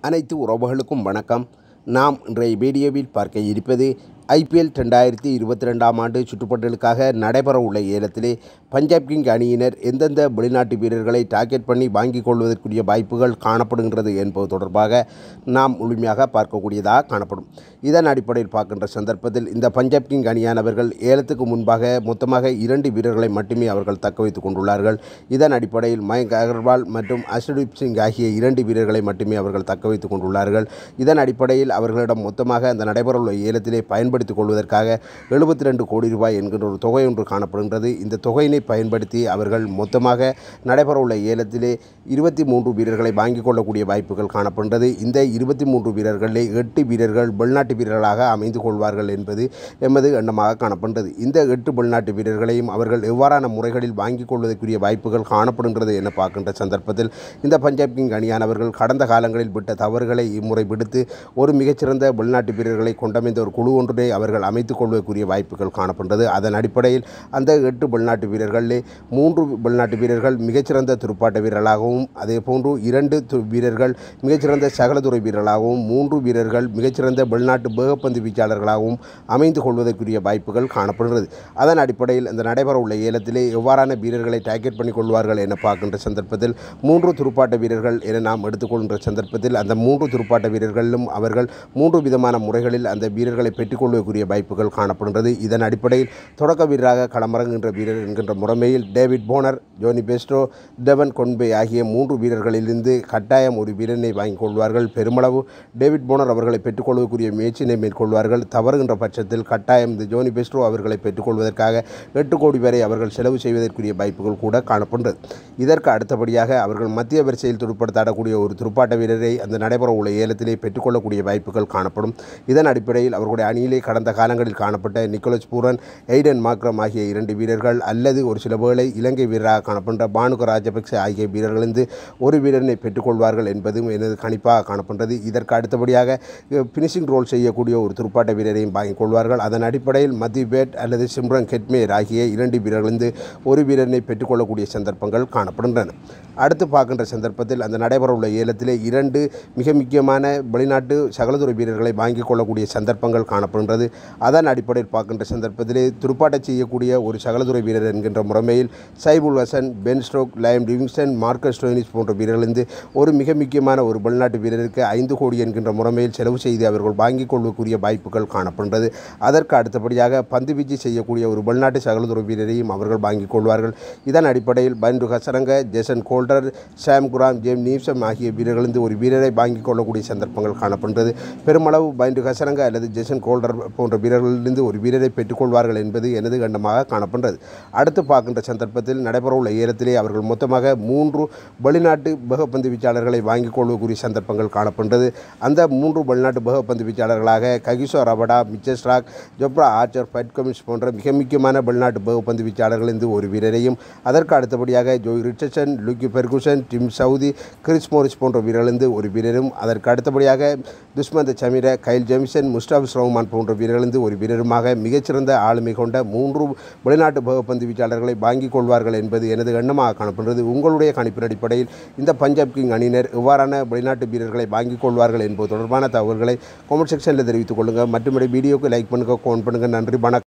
அனைத்து உறவுகளுக்கும் வணக்கம் நாம் இன்றைய வீடியோவில் பார்க்க இருப்பது ஐபிஎல் ரெண்டாயிரத்தி இருபத்தி ரெண்டாம் ஆண்டு சுற்றுப்பட்டலுக்காக நடைபெற உள்ள ஏலத்திலே பஞ்சாப் கிங் அணியினர் எந்தெந்த வெளிநாட்டு வீரர்களை டார்கெட் பண்ணி வாங்கிக் கொள்வதற்குரிய வாய்ப்புகள் காணப்படுகின்றது என்பது தொடர்பாக நாம் முழுமையாக பார்க்கக்கூடியதாக காணப்படும் இதன் அடிப்படையில் பார்க்கின்ற சந்தர்ப்பத்தில் இந்த பஞ்சாப் கிங் அணியானவர்கள் ஏலத்துக்கு முன்பாக மொத்தமாக இரண்டு வீரர்களை மட்டுமே அவர்கள் தக்க வைத்துக் கொண்டுள்ளார்கள் இதன் அடிப்படையில் மயங்க் அகர்வால் மற்றும் அஷ்டதீப் சிங் ஆகிய இரண்டு வீரர்களை மட்டுமே அவர்கள் தக்க வைத்துக் கொண்டுள்ளார்கள் இதன் அடிப்படையில் அவர்களிடம் மொத்தமாக அந்த நடைபெறவுள்ள ஏலத்திலே பயன்படுத்திக் கொள்வதற்காக எழுபத்தி ரெண்டு கோடி ரூபாய் என்கின்ற ஒரு தொகை ஒன்று காணப்படுகின்றது இந்த தொகையினை பயன்படுத்தி அவர்கள் மொத்தமாக நடைபெறவுள்ள ஏலத்திலே இருபத்தி மூன்று வீரர்களை வாங்கிக் கொள்ளக்கூடிய வாய்ப்புகள் காணப்படுகின்றது இந்த இருபத்தி மூன்று வீரர்களிலே எட்டு வீரர்கள் வெளிநாட்டு வீரர்களாக அமைந்து கொள்வார்கள் என்பது எமது எண்ணமாக காணப்படுகிறது இந்த எட்டு வெளிநாட்டு வீரர்களையும் அவர்கள் எவ்வாறான முறைகளில் வாங்கிக் கொள்வதற்குரிய வாய்ப்புகள் காணப்படுகின்றது என பார்க்கின்ற சந்தர்ப்பத்தில் இந்த பஞ்சாப் கிங் அணியானவர்கள் கடந்த காலங்களில் விட்ட தவறுகளை இம்முறை விடுத்து ஒரு மிகச்சிறந்த வெளிநாட்டு வீரர்களை கொண்டமைந்த ஒரு குழு ஒன்றினை அவர்கள் அமைத்துக் கொள்வதற்குரிய வாய்ப்புகள் காணப்படுகிறது அதன் அடிப்படையில் அந்த எட்டு வெளிநாட்டு வீரர்களிலே மூன்று வெளிநாட்டு வீரர்கள் மிகச்சிறந்த துடுப்பாட்ட வீரர்களாகவும் அதே போன்று இரண்டு து- வீரர்கள் மிகச்சிறந்த சகலதுறை வீரர்களாகவும் மூன்று வீரர்கள் மிகச்சிறந்த வெளிநாட்டு வேகப்பந்து வீச்சாளர்களாகவும் அமைந்து கொள்வதற்குரிய வாய்ப்புகள் காணப்படுகிறது அதன் அடிப்படையில் இந்த நடைபெற உள்ள ஏலத்திலே எவ்வாறான வீரர்களை டார்கெட் பண்ணி கொள்வார்கள் என பார்க்கின்ற சந்தர்ப்பத்தில் மூன்று துடுப்பாட்ட வீரர்கள் என நாம் எடுத்துக்கொள்கின்ற சந்தர்ப்பத்தில் அந்த மூன்று துடுப்பாட்ட வீரர்களிலும் அவர்கள் மூன்று விதமான முறைகளில் அந்த வீரர்களை பெற்றுக்கொள்வதற்குரிய வாய்ப்புகள் காணப்படுகிறது இதன் அடிப்படையில் தொடக்க வீரராக களமிறங்குகின்ற வீரர் என்கின்ற முறைமையில் David Warner Jonny Bairstow Devon Conway ஆகிய மூன்று வீரர்களிலிருந்து கட்டாயம் ஒரு வீரனை வாங்கிக் கொள்வார்கள் பெருமளவு டேவிட் போனர் அவர்களை பெற்றுக்கொள்வதற்குரிய முயற்சியினை மேற்கொள்வார்கள் தவறுகின்ற பட்சத்தில் கட்டாயம் இந்த ஜோனி பெஸ்டோ அவர்களை பெற்றுக்கொள்வதற்காக எட்டு கோடி வரை அவர்கள் செலவு செய்வதற்குரிய வாய்ப்புகள் கூட காணப்படுகிறது இதற்கு அடுத்தபடியாக அவர்கள் மத்திய வரிசையில் துடுப்படுத்தாடக்கூடிய ஒரு துடுப்பாட்ட வீரரை அந்த நடைபெற உள்ள ஏலத்திலே பெற்றுக்கொள்ளக்கூடிய வாய்ப்புகள் காணப்படும் இதன் அடிப்படையில் அவர்களுடைய அணியிலே கடந்த காலங்களில் காணப்பட்ட நிக்கோலஸ் பூரன் எய்டன் மாக்ரம் ஆகிய இரண்டு வீரர்கள் அல்லது ஒரு சில வேளை இலங்கை வீரராக காணப்படுகின்ற பானுக ராஜபக்ச ஆகிய வீரர்களிருந்து ஒரு வீரனை பெற்றுக்கொள்வார்கள் என்பதும் எனது கணிப்பாக காணப்படுகிறது இதற்கு அடுத்தபடியாக பினிஷிங் ரோல் செய்யக்கூடிய ஒரு துடுப்பாட்ட வீரரையும் வாங்கிக் கொள்வார்கள் அதன் அடிப்படையில் மதி பேட் அல்லது சிம்ரன் கெட்மேர் ஆகிய இரண்டு வீரர்களிருந்து ஒரு வீரனை பெற்றுக்கொள்ளக்கூடிய சந்தர்ப்பங்கள் காணப்படுகின்றன அடுத்து பார்க்கின்ற சந்தர்ப்பத்தில் அந்த நடைபெறவுள்ள ஏலத்திலே இரண்டு மிக முக்கியமான வெளிநாட்டு சகலதுறை வீரர்களை வாங்கிக் கொள்ளக்கூடிய சந்தர்ப்பங்கள் காணப்படுகின்றது அதன் அடிப்படையில் பார்க்கின்ற சந்தர்ப்பத்திலே துடுப்பாட்டச் செய்யக்கூடிய ஒரு சகலதுறை வீரர் என்கின்ற முறைமையில் Saiful Hasan Ben Stokes Liam Livingstone Marcus Stoinis போன்ற வீரர்களிருந்து ஒரு மிக முக்கியமான ஒரு வெளிநாட்டு வீரருக்கு ஐந்து கோடி என்கின்ற முறைமையில் செலவு செய்து அவர்கள் வாங்கிக் கொள்ளக்கூடிய வாய்ப்புகள் காணப்படுகின்றது அதற்கு அடுத்தபடியாக பந்து வீச்சு செய்யக்கூடிய ஒரு வெளிநாட்டு சகலதுறை வீரரையும் அவர்கள் வாங்கிக் கொள்வார்கள் இதன் அடிப்படையில் பண்டு Hasaranga Jason Holder Sam Curran James Neesham ஆகிய வீரர்களிருந்து ஒரு வீரரை வாங்கிக் கொள்ளக்கூடிய சந்தர்ப்பங்கள் காணப்படுகிறது பெருமளவு பைண்டு ஹசரங்க அல்லது ஜெசன் கோல்டர் போன்ற வீரர்களிலிருந்து ஒரு வீரரை பெற்றுக்கொள்வார்கள் என்பது எனது கண்டமாக காணப்படுகிறது அடுத்து பார்க்கின்ற சந்தர்ப்பத்தில் நடைபெறவுள்ள ஏலத்திலே அவர்கள் மொத்தமாக மூன்று வெளிநாட்டு வேகப்பந்து வீச்சாளர்களை வாங்கிக் கொள்ளக்கூடிய சந்தர்ப்பங்கள் காணப்படுகிறது அந்த மூன்று வெளிநாட்டு வேகப்பந்து வீச்சாளர்களாக Kagiso Rabada Mitchell Starc Jofra Archer Pat Cummins போன்ற மிக முக்கியமான வெளிநாட்டு வேகப்பந்து வீச்சாளர்களிருந்து ஒரு வீரரையும் அதற்கு அடுத்தபடியாக Jhye Richardson Lockie Ferguson Tim Southee Chris Morris போன்ற வீரர்களிருந்து ஒரு வீரரும் அதற்கு அடுத்தபடியாக துஷ்மந்த் சமீர கைல் ஜெமிசன் முஸ்டாபிஸ் ரஹ்மான் போன்ற வீரர்களிருந்து ஒரு வீரருமாக மிகச்சிறந்த ஆளுமை கொண்ட மூன்று வெளிநாட்டு வேகப்பந்து வீச்சாளர்களை வாங்கிக் கொள்வார்கள் என்பது எனது எண்ணமாக காணப்படுகிறது உங்களுடைய கணிப்பின் அடிப்படையில் இந்த பஞ்சாப் கிங் அணியினர் எவ்வாறான வெளிநாட்டு வீரர்களை வாங்கிக் கொள்வார்கள் என்பது தொடர்பான தகவல்களை கமெண்ட் செக்ஷனில் தெரிவித்துக் கொள்ளுங்கள் மற்றும் வீடியோக்கு லைக் பண்ணுங்கள் கோன் பண்ணுங்கள் நன்றி வணக்கம்